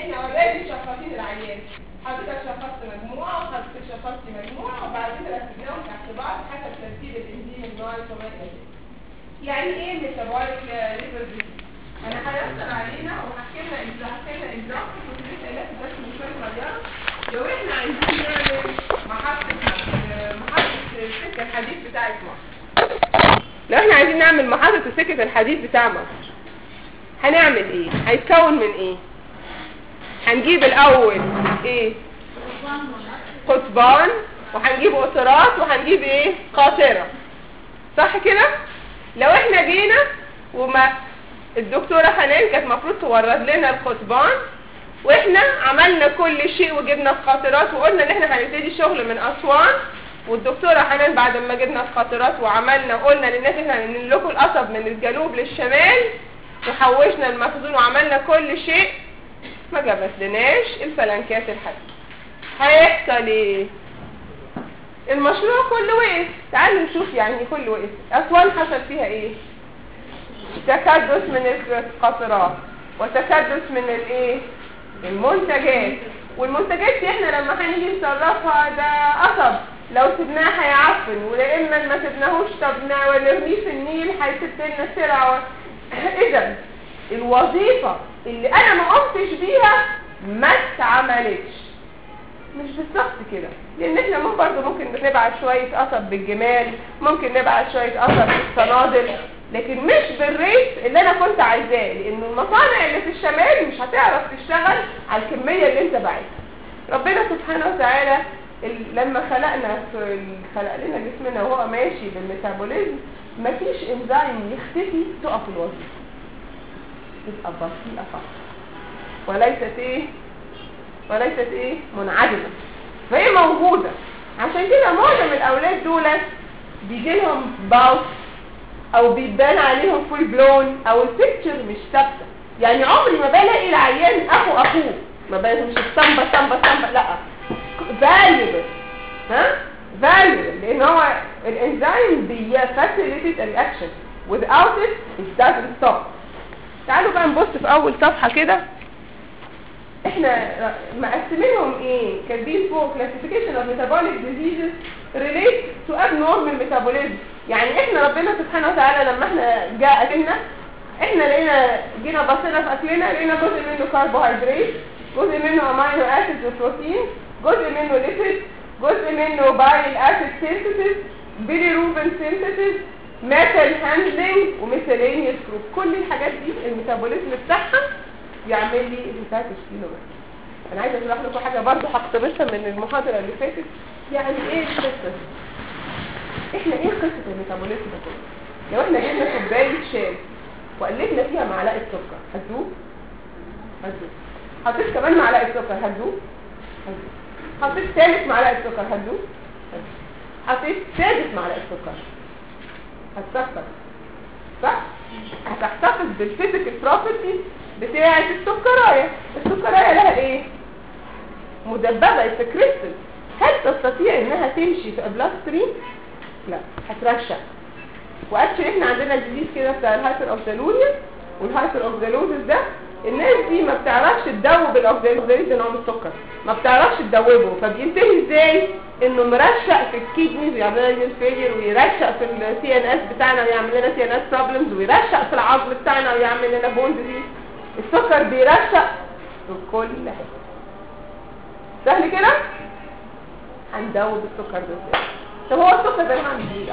احنا اوريدي شخصين العيان حضرتك شخصت مجموعه وحضرتك شخصت مجموعه وبعد كده رتبناهم تحت بعض حسب ترتيب الانزيم النوعي وما الى ذلك يعني ايه ميتابوليك ليفر ديزيز انا هيسر علينا وهحكي لنا هحكي لنا اكزامبل كنت لسه قايلها في درس من شويه صغيره لو احنا عايزين نعمل محطه محطه السكه الحديد بتاعت مصر لو احنا عايزين نعمل محطه السكه الحديد بتاع مصر هنعمل ايه هيتكون من ايه هنجيب الاول ايه قضبان وهنجيب قطرات وهنجيب ايه قاطره صح كده لو احنا جينا وما الدكتورة حنان كانت المفروض تورد لنا القضبان واحنا عملنا كل شيء وجبنا القاطرات وقلنا ان احنا هنبتدي شغل من اسوان والدكتورة حنان بعد ما جبنا القاطرات وعملنا قلنا للناس احنا هننقل لكم القصب من الجنوب للشمال وحوشنا المخزون وعملنا كل شيء ما جابتلناش الفلنكات الحديد هيحصل ايه المشروع كله وقف تعالوا نشوف يعني كله وقف اسوان حصل فيها ايه تكدس من القطرات وتكدس من الايه المنتجات والمنتجات دي احنا لما هنيجي نصرفها ده قصب لو سبناه هيعفن ولما ما سبناهوش طب نرميه في النيل هيسد لنا سرعه اذا الوظيفه اللي انا ما قمتش بيها ما اتعملتش مش بالظبط كده لان احنا ممكن برضه ممكن نبعت شويه قصب بالجمال ممكن نبعت شويه قصب بالصنادل لكن مش بالريت اللي انا كنت عايزاه لان المصانع اللي في الشمال مش هتعرف تشتغل على الكميه اللي انت باعتها ربنا سبحانه وتعالى لما خلقنا في خلق لنا جسمنا وهو ماشي بالميتابوليزم مفيش انزيم يختفي تقف الوظيفه تبقى بطيئه فقط وليست ايه وليست ايه منعدمه فهي موجوده عشان كده معظم الاولاد دول بيجي لهم باوس او بيبان عليهم فول بلون او البيكتشر مش ثابته يعني عمري ما بلاقي العيان اخو اخوه ما بلاقيش الصنبه صنبه صنبه لا فاليبل ها فاليبل لان هو الانزيم بيفاسيليتيت الرياكشن without it it doesn't stop تعالوا بقى نبص في اول صفحه كده احنا مقسمينهم ايه كاتبين فوق classification of metabolic diseases relate to abnormal metabolism يعني احنا ربنا سبحانه وتعالى لما احنا جاء اكلنا احنا لقينا جينا بصينا في اكلنا لقينا جزء منه كربوهيدرات جزء منه امينو اسيد وبروتين جزء منه ليبيد جزء منه بايل اسيد سينثيسيس بيليروبين سينثيسيس ميتال هاندلنج وميثيلينيوس جروب كل الحاجات دي الميتابوليزم بتاعها يعمل لي انتاج كيلو انا عايزه اشرح لكم حاجه برضه هقتبسها من المحاضره اللي فاتت يعني ايه القصه احنا ايه قصه الميتابوليزم ده كله لو احنا جبنا كوبايه شاي وقلبنا فيها معلقه سكر هتدوب هتدوب حطيت كمان معلقه سكر هتدوب هتدوب حطيت ثالث معلقه سكر هتدوب هتدوب حطيت سادس معلقه سكر هتسكر صح هتحتفظ بالفيزيكال بروبرتي بتاعه السكرايه السكرايه لها ايه مدببه كريستال هل تستطيع انها تمشي في بلاد ستريم لا هترشق واكشلي احنا عندنا ديزيز كده بتاع الهايبر اوكسالوريا والهايبر اوكسالوزيس ده الناس دي ما بتعرفش تدوب الاوكسالوزيس ده نوع من السكر ما بتعرفش تدوبه فبينتهي ازاي انه مرشق في الكيدنيز ويعمل لنا فيلير ويرشق في السي ان اس بتاعنا ويعمل لنا سي ان اس بروبلمز ويرشق في العظم بتاعنا ويعمل لنا بون ديزيز السكر بيرشق في كل حته سهل كده هندوب السكر ده ازاي طب هو السكر ده هعمل ايه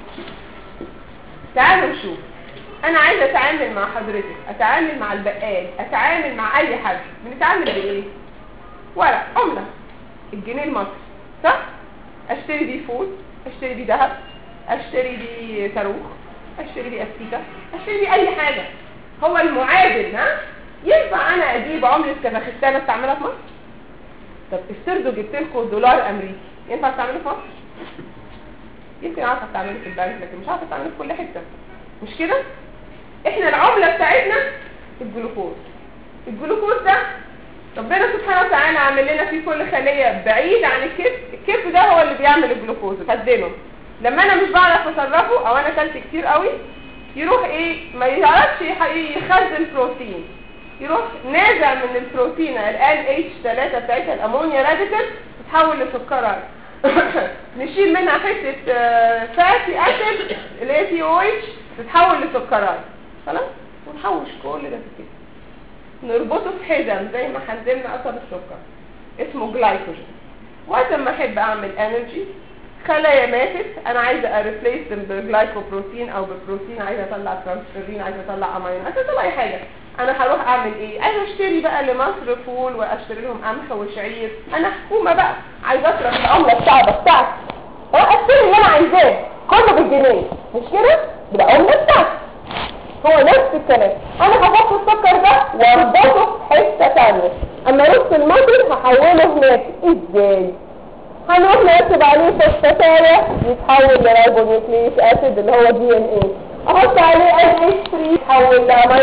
تعالوا نشوف انا عايزه اتعامل مع حضرتك اتعامل مع البقال اتعامل مع اي حد بنتعامل بايه ورق عمله الجنيه المصري صح اشتري بيه فول اشتري بيه ذهب اشتري بيه صاروخ اشتري بيه استيكه اشتري بيه اي حاجه هو المعادل ها ينفع انا اجيب عمله كازاخستان استعملها في مصر طب افترضوا جبت لكم دولار امريكي ينفع استعمله في مصر يمكن اعرف استعمله في البنك لكن مش عارف استعمله في كل حته مش كده احنا العمله بتاعتنا الجلوكوز الجلوكوز ده ربنا سبحانه وتعالى عامل لنا فيه كل خليه بعيد عن الكبد الكبد ده هو اللي بيعمل الجلوكوز خزنه لما انا مش بعرف اصرفه او انا اكلت كتير قوي يروح ايه ما يعرفش يخزن بروتين يروح نازع من البروتين ال LH3 بتاعتها الامونيا راديكال تتحول لسكرات نشيل منها حته فاتي اسيد اللي هي سي او اتش تتحول لسكرات خلاص ونحوش كل ده في كده نربطه في حزم زي ما حزمنا قصب السكر اسمه جلايكوجين وقت ما احب اعمل انرجي خلايا ماتت انا عايزه اريبليس بجلايكوبروتين او ببروتين عايزه اطلع ترانسفيرين عايزه اطلع امينو عايزه اطلع اي حاجه انا هروح اعمل ايه عايزه اشتري بقى لمصر فول واشتري لهم قمح وشعير انا حكومه بقى عايزه اصرف العمله الصعبه بتاعتي اروح اشتري اللي انا عايزاه كله بالجنيه مش كده بالعمله بتاعتي هو نفس الكلام انا هحط السكر ده واربطه في حته ثانيه اما يروح المصري هحوله هناك ازاي هنروح نكتب عليه فوسفاتايا يتحول لرايبونيوكليك اسيد اللي هو دي ان ايه احط عليه اس 3 يتحول لامينو